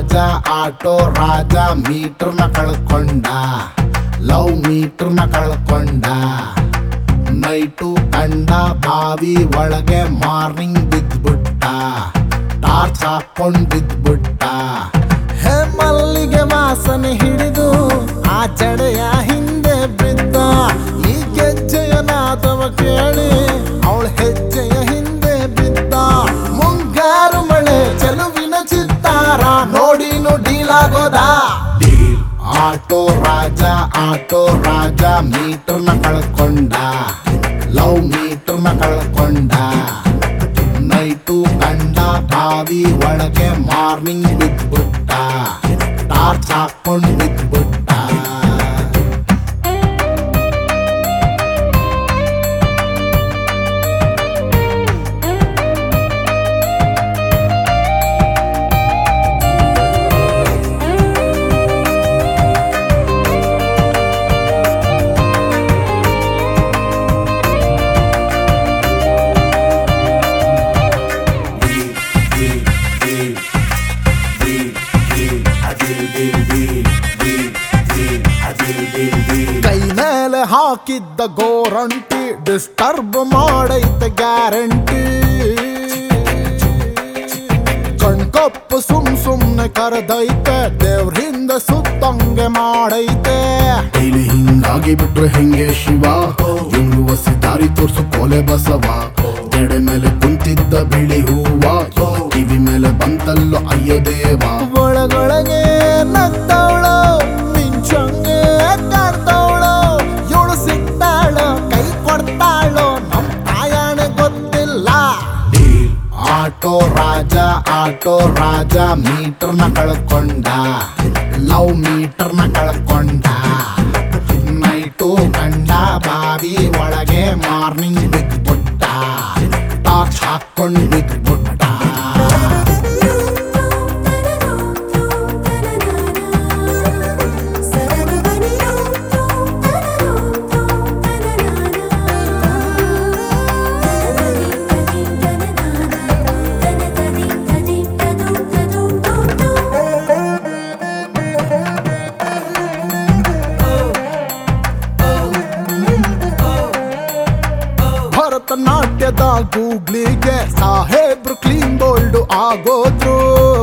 ರಾಜ auto Raja ಮೀಟರ್ನ ಕಳ್ಕೊಂಡ love ಮೀಟರ್ನ ಕಳ್ಕೊಂಡ ನೈಟು ಕಂಡ ಬಾವಿ ಒಳಗೆ ಮಾರ್ನಿಂಗ್ ಬಿದ್ಬಿಟ್ಟ ಟಾರ್ಚ್ ಹಾಕೊಂಡ್ ಬಿದ್ಬಿಟ್ಟ ಹೇ ಮಲ್ಲಿಗೆ ವಾಸನೆ ಹಿಡಿದು ಆ ಜಡೆಯ ಹಿಂದೆ ಬಿದ್ದ ಈ ಗೆಜ್ಜೆಯ ನಾದವ ಕೇಳಿ ಅವಳ ಹೆಜ್ಜೆಯ ಹಿಂದೆ ಬಿದ್ದ ಮುಂಗಾರು ಮಳೆ ಚೆಲುವಿನ ಚಿತ್ತಾರ ನೋಡಿನು ಡೀಲಾಗೋದ deal auto Raja auto Raja ಮೀಟರ್ನ ಕಳ್ಕೊಂಡ ಲವ್ ಮೀಟರ್ನ ಕಳ್ಕೊಂಡ ನೈಟು ಕಂಡ ಬಾವಿ ಒಳಗೆ ಮಾರ್ನಿಂಗ್ ಬಿದ್ಬಿಟ್ಟ ಟಾರ್ಚ್ ಹಾಕೊಂಡ್ ಬಿದ್ಬಿಟ್ಟ ಕೈ ಮೇಲೆ ಹಾಕಿದ್ದ ಗೋರಂಟಿ ಡಿಸ್ಟರ್ಬ್ ಮಾಡೈತೆ ಗ್ಯಾರಂಟಿ ಕಣ್ಕಪ್ಪು ಸುಮ್ ಸುಮ್ನೆ ಕರೆದೈತೆ ದೇವ್ರ ಹಿಂದೆ ಸುತ್ತಂಗೆ ಮಾಡೈತೆ ಡೈಲಿ ಹಿಂಗಾಗಿ ಬಿಟ್ರೆ ಹೆಂಗೆ ಶಿವ ಇವ್ರು ದಾರಿ ತೋರ್ಸು ಕೋಲೆ ಬಸವ ಜಡೆ ಮೇಲೆ ಕುಂತಿದ್ದ ಬಿಳಿ ಹೂವ ಕಿವಿ ಮೇಲೆ ಬಂತಲ್ಲೋ ಅಯ್ಯೋ ದೇವ ಒಳಗೊಳಗೆ ನಗ್ತಾವಳು ಮಿಂಚಂಗೆ ಕಾಡ್ತಾವಳು ಇವಳು ಸಿಗ್ತಾಳು ಕೈ ಕೊಡ್ತಾಳು ನಮ್ ತಾಯಾಣೆ ಗೊತ್ತಿಲ್ಲ ಆಟೋ ರಾಜ ಆಟೋ ರಾಜ ಮೀಟರ್ನ ಕಳ್ಕೊಂಡ ಲವ್ ಮೀಟರ್ನ ಕಳ್ಕೊಂಡ ನೈಟು ಕಂಡ ಬಾವಿ ಒಳಗೆ ಮಾರ್ನಿಂಗ್ ಬಿದ್ಬಿಟ್ಟ ಟಾರ್ಚ್ ಹಾಕೊಂಡ್ ಬಿದ್ಬಿಟ್ಟ ಭರತನಾಟ್ಯದ ಗೂಗ್ಲಿಗೆ ಸಾಹೇಬ್ರು ಕ್ಲೀನ್ ಬೋಲ್ಡ್ ಆಗೋದ್ರು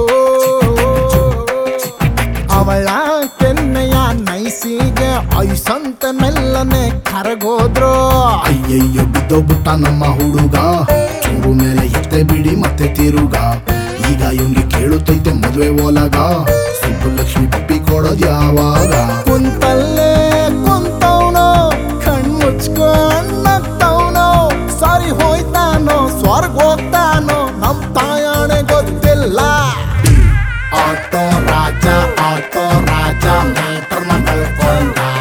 ಅವಳ ಕೆನ್ನೆಯ ನೈಸಿಗೆ ಐಸಂತ ಮೆಲ್ಲನೆ ಕರಗೋದ್ರು ಅಯ್ಯಯ್ಯೋ ಬಿದ್ದೋಗ್ಬಿಟ್ಟ ನಮ್ಮ ಹುಡುಗ ಚೂರು ಮೇಲೆ ಎತ್ತೆ ಬಿಡಿ ಮತ್ತೆ ತಿರುಗ ಈಗ ಇವ್ನಿಗೆ ಕೇಳುತ್ತೈತೆ ಮದ್ವೆ ಓಲಗ ಸುಬ್ಬಲಕ್ಷ್ಮಿ ಪಪ್ಪಿ ಕೊಡೋದ್ ಯಾವಾಗ ಕುಂತಲ್ಲೇ ಕುಂತವನು ಕಣ್ ಮುಚ್ಕೊಂಡವನು ಸಾರಿ ಹೋಯ್ತಾನೋ ಸ್ವರ್ಗ ಹೋಗ್ತಾನೋ ನಮ್ ತಾಯಾಣೆ ಗೊತ್ತಿಲ್ಲ ಆಟೋ ರಾಜ ಆಟೋ ರಾಜ ಮೀಟರ್ನ ಕಳ್ಕೊಂಡ